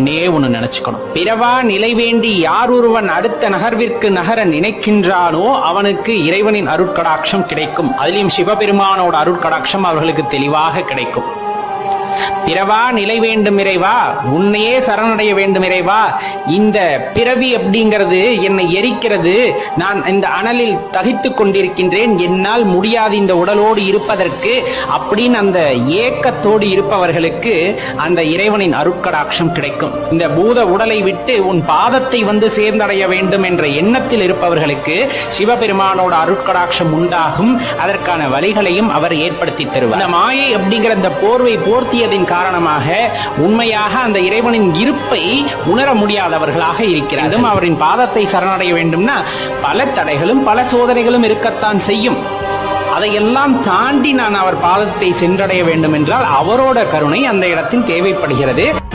ஒன்னே ஒண்ணு நினைச்சுக்கணும் பிறவா நிலை வேண்டி யார் ஒருவன் அடுத்த நகர்விற்கு நகர நினைக்கின்றானோ அவனுக்கு இறைவனின் அருட்கடாட்சம் கிடைக்கும் அதிலும் சிவபெருமானோட அருட்கடாட்சம் அவர்களுக்கு தெளிவாக கிடைக்கும் பிறவா நிலை வேண்டும் இறைவா உன்னையே சரணடைய வேண்டும் இறைவா இந்த பிறவி அப்படிங்கிறது என்னை எரிக்கிறது நான் இந்த அனலில் தகித்துக் கொண்டிருக்கின்றேன் என்னால் முடியாது இந்த உடலோடு இருப்பதற்கு அப்படின்னு அந்த ஏக்கத்தோடு இருப்பவர்களுக்கு அந்த இறைவனின் அருட்கடாட்சம் கிடைக்கும் இந்த பூத உடலை விட்டு உன் பாதத்தை வந்து சேர்ந்தடைய வேண்டும் என்ற எண்ணத்தில் இருப்பவர்களுக்கு சிவபெருமானோட அருட்கடாட்சம் உண்டாகும் அதற்கான வழிகளையும் அவர் ஏற்படுத்தி தருவார் இந்த மாயை அப்படிங்கிற இந்த போர்வை போர்த்தியதின் காரணமாக உண்மையாக அந்த இறைவனின் இருப்பை உணர முடியாதவர்களாக இருக்கிறார் அதுவும் அவரின் பாதத்தை சரணடைய வேண்டும்னா பல தடைகளும் பல சோதனைகளும் இருக்கத்தான் செய்யும் அதையெல்லாம் தாண்டி நான் அவர் பாதத்தை சென்றடைய வேண்டும் என்றால் அவரோட கருணை அந்த இடத்தில் தேவைப்படுகிறது